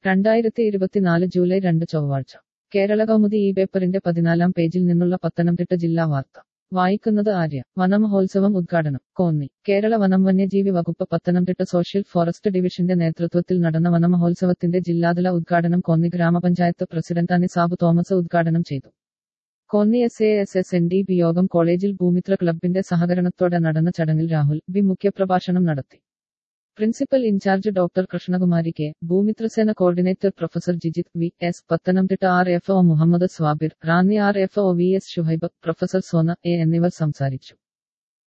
രണ്ടായിരത്തി ഇരുപത്തിനാല് ജൂലൈ രണ്ട് ചൊവ്വാഴ്ച കേരള കൗമുദി ഈ പേപ്പറിന്റെ പതിനാലാം പേജിൽ നിന്നുള്ള പത്തനംതിട്ട ജില്ലാ വാർത്ത വായിക്കുന്നത് ആര്യ വനമഹോത്സവം ഉദ്ഘാടനം കോന്നി കേരള വനം വന്യജീവി വകുപ്പ് പത്തനംതിട്ട സോഷ്യൽ ഫോറസ്റ്റ് ഡിവിഷന്റെ നേതൃത്വത്തിൽ നടന്ന വനമഹോത്സവത്തിന്റെ ജില്ലാതല ഉദ്ഘാടനം കോന്നി ഗ്രാമപഞ്ചായത്ത് പ്രസിഡന്റ് അനിസാബ് തോമസ് ഉദ്ഘാടനം ചെയ്തു Konni S A S S N D B യോഗം കോളേജിൽ ഭൂമിത്ര ക്ലബിന്റെ സഹകരണത്തോടെ നടന്ന ചടങ്ങിൽ രാഹുൽ ബി മുഖ്യപ്രഭാഷണം നടത്തി principal in charge doctor Krishnakumari K Bhoomithrasena coordinator professor Jijith V S Pathanamthitta R F O Muhammad Swabir Ranni R F O V S Shuhaib professor Sona A എന്നിവർ സംസാരിച്ചു